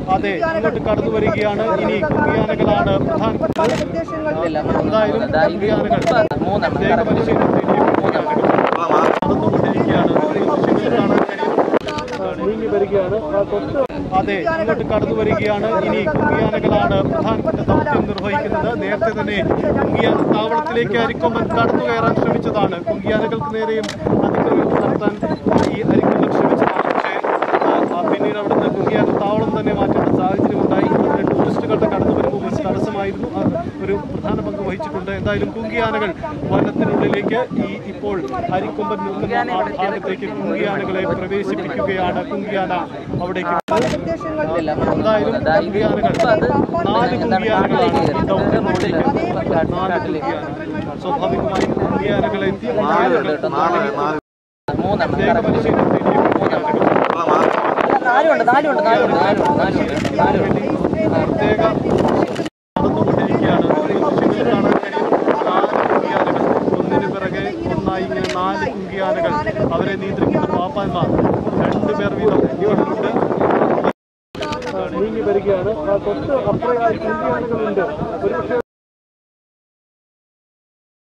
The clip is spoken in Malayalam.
അതെ ഇങ്ങോട്ട് കടന്നു വരികയാണ് ഇനി കുങ്കിയാനകളാണ് പ്രധാന എന്തായാലും കുങ്കിയാനകൾ പ്രത്യേക പരിശീലനത്തിലേക്ക് നടന്നുകൊണ്ടിരിക്കുകയാണ് ദൃശ്യങ്ങളിൽ കാണാൻ കഴിയും നീങ്ങി വരികയാണ് ആ തൊട്ട് അതെ ഇങ്ങോട്ട് കടന്നു വരികയാണ് ഇനി കുങ്കിയാനകളാണ് പ്രധാനപ്പെട്ട ദൗത്യം നിർവഹിക്കുന്നത് നേരത്തെ തന്നെ കുങ്കിയാന താവളത്തിലേക്ക് അരിക്കൊമ്പൻ കടന്നു കയറാൻ ശ്രമിച്ചതാണ് കുങ്കിയാനകൾക്ക് നേരെയും അതിക്രമം നടത്താൻ ഈ അരിക്കൊമ്പൻ ശ്രമിച്ചതാണ് പക്ഷേ ആ, പിന്നീട് അവിടുന്ന് കുങ്കിയാന താവളം തന്നെ മാറ്റേണ്ട സാഹചര്യം ഉണ്ടായി അതിന് ടൂറിസ്റ്റുകളുടെ കടന്നു വരുമ്പോൾ ഒരു തടസ്സമായിരുന്നു അത് ഒരു പ്രധാന പങ്ക് വഹിച്ചിട്ടുണ്ട് എന്തായാലും കുങ്കിയാനകൾ വനത്തിനുള്ളിലേക്ക് ഈ ഇപ്പോൾ അരിക്കൊമ്പൻ നിൽക്കുന്ന ആ ഭാഗത്തേക്ക് കുങ്കിയാനകളെ പ്രവേശിപ്പിക്കുകയാണ് കുങ്കിയാന അവിടേക്ക് എന്തായാലും കുങ്കിയാനകൾ നാല് കുങ്കിയാനകളാണ് ഈ ദൗത്യം നാല് കുങ്കിയാന സ്വാഭാവികമായും കുങ്കിയാനകളെ കുങ്കിയാനകൾ പ്രത്യേക പരിശീലനത്തിലേക്ക് നാലുണ്ട് നാലുണ്ട് നാലുണ്ട് നാലുണ്ട് നാലുണ്ട് നാലുണ്ട് പ്രത്യേക നടന്നുകൊണ്ടിരിക്കുകയാണ് ദൃശ്യങ്ങളിൽ കാണാൻ കഴിയും നാല് കുങ്കിയാനകൾ ഒന്നിനു പിറകെ ഒന്നായി ഇങ്ങനെ നാല് കുങ്കിയാനകൾ അവരെ നിയന്ത്രിക്കുന്ന പാപ്പാന്മാർ രണ്ടുപേർ വീതം ഇവരുണ്ട് നീങ്ങി വരികയാണ് ആ തൊട്ട് അപ്പുറയായി കുങ്കിയാനകളുണ്ട് ഒരുപക്ഷെ